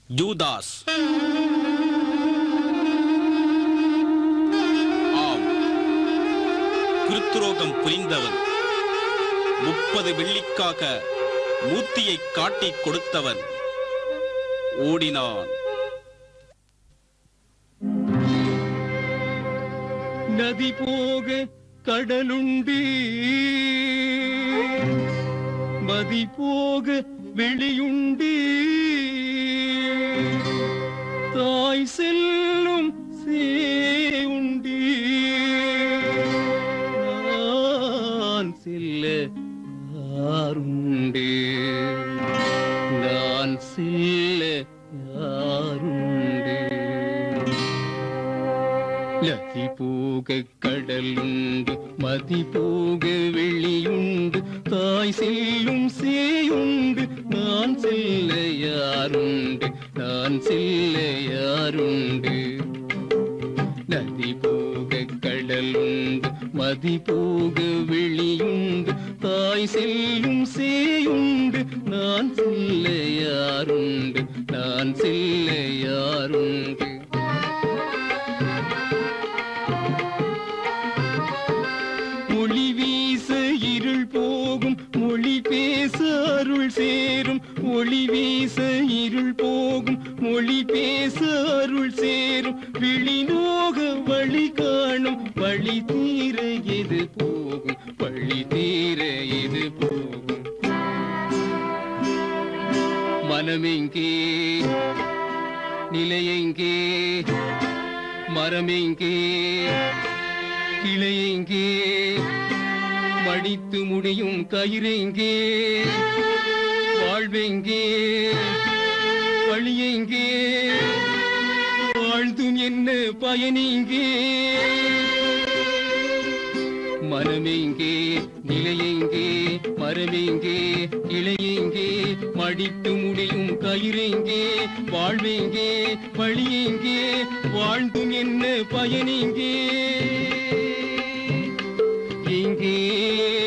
Judas ஆம் கிருத்துரோகம் புரிந்தவன் முப்பது வெள்ளிக்காக மூர்த்தியை காட்டிக் கொடுத்தவன் ஓடினான் நதி போக கடலுண்டு மதி போக வெளியுண்டு தாய் செல்லும் சேவுண்டு நான் செல்ல யாருண்டு நான் செல்ல யாருண்டு லதி போக கடலுண்டு மதி போக வெளியுண்டு தாய் செல்லும் சேயுண்டு நான் செல்ல யாருண்டு நான் செல்ல யாருண்டு நதி போக கடலுண்டு மதி போக வெளியுண்டு தாய் செல்லும் சேயுண்டு நான் செல்ல யாருண்டு நான் செல்ல யாருண்டு மொழி வீச இருள் போகும் மொழி பேச அருள் சேரும் ஒளி வீச இருள் போகும் மொழி பேச அருள் சேரும் விழிநோக வழி காணும் வழி தீர எது போகும் வழி தீர எது போகும் மனமெங்கே நிலையெங்கே மரமெங்கே கிளையெங்கே மடித்து முடியும் கயிறெங்கே வாழ்வெங்கே வழியெங்கே வாழ்ந்தும் என்ன பயனெங்கே மனமெங்கே நிலையெங்கே மரமெங்கே இளையெங்கே மடித்து முடியும் கயிறெங்கே வாழ்வெங்கே வழியெங்கே வாழ்ந்தும் என்ன பயனெங்கே எங்கே